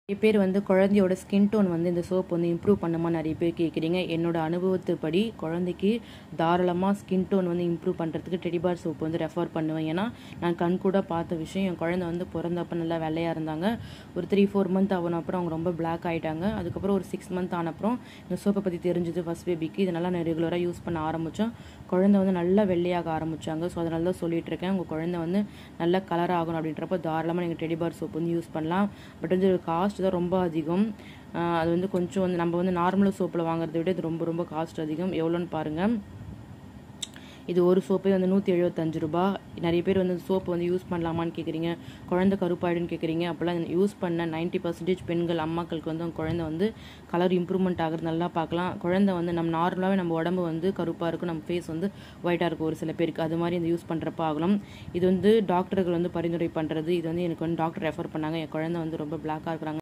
நிறைய பேர் வந்து குழந்தையோட ஸ்கின் டோன் வந்து இந்த சோப் வந்து இம்ப்ரூவ் பண்ணுமா நிறைய பேர் கேட்குறீங்க என்னோட அனுபவத்துப்படி குழந்தைக்கு தாராளமாக ஸ்கின் டோன் வந்து இம்ப்ரூவ் பண்ணுறதுக்கு டெடிபார் சோப் வந்து ரெஃபர் பண்ணுவேன் ஏன்னா நான் கண் கூட பார்த்த விஷயம் என் குழந்தை வந்து பிறந்தப்ப நல்லா வெள்ளையாக இருந்தாங்க ஒரு த்ரீ ஃபோர் மந்த் ஆன அப்புறம் அவங்க ரொம்ப பிளாக் ஆகிட்டாங்க அதுக்கப்புறம் ஒரு சிக்ஸ் மந்த் ஆன அப்புறம் இந்த சோப்பை பற்றி தெரிஞ்சது ஃபஸ்ட் பேபிக்கு இதனால் நான் ரெகுலராக யூஸ் பண்ண ஆரம்பித்தோம் குழந்தை வந்து நல்லா வெள்ளையாக ஆரம்பித்தாங்க ஸோ அதனால தான் சொல்லிட்டு இருக்கேன் உங்கள் குழந்தை வந்து நல்ல கலர் ஆகணும் அப்படின்றப்ப தாராளமாக நீங்கள் டெடிபார் சோப் வந்து யூஸ் பண்ணலாம் பட் வந்து காஸ்ட் தான் ரொம்ப அதிகம் ஆஹ் அது வந்து கொஞ்சம் வந்து நம்ம வந்து நார்மல் சோப்பில் வாங்குறதை விட இது ரொம்ப ரொம்ப காஸ்ட் அதிகம் எவ்வளோன்னு பாருங்கள் இது ஒரு சோப்பே வந்து நூற்றி எழுபத்தஞ்சு ரூபா நிறைய பேர் வந்து சோப்பு வந்து யூஸ் பண்ணலாமான்னு கேட்குறீங்க குழந்தை கருப்பாயிடுன்னு கேட்குறீங்க அப்போல்லாம் யூஸ் பண்ண நைன்ட்டி பர்சன்டேஜ் பெண்கள் அம்மாக்களுக்கு வந்து அவங்க குழந்தை வந்து கலர் இம்ப்ரூவ்மெண்ட் ஆகுறது நல்லா பார்க்கலாம் குழந்தை வந்து நம்ம நார்மலாகவே நம்ம உடம்பு வந்து கருப்பாக இருக்கும் நம்ம ஃபேஸ் வந்து ஒயிட்டாக இருக்கும் ஒரு சில பேருக்கு அது மாதிரி இந்த யூஸ் பண்ணுறப்ப ஆகலாம் இது வந்து டாக்டர்கள் வந்து பரிந்துரை பண்ணுறது இது வந்து எனக்கு வந்து டாக்டர் ரெஃபர் பண்ணாங்க என் குழந்தை வந்து ரொம்ப பிளாக்காக இருக்கிறாங்க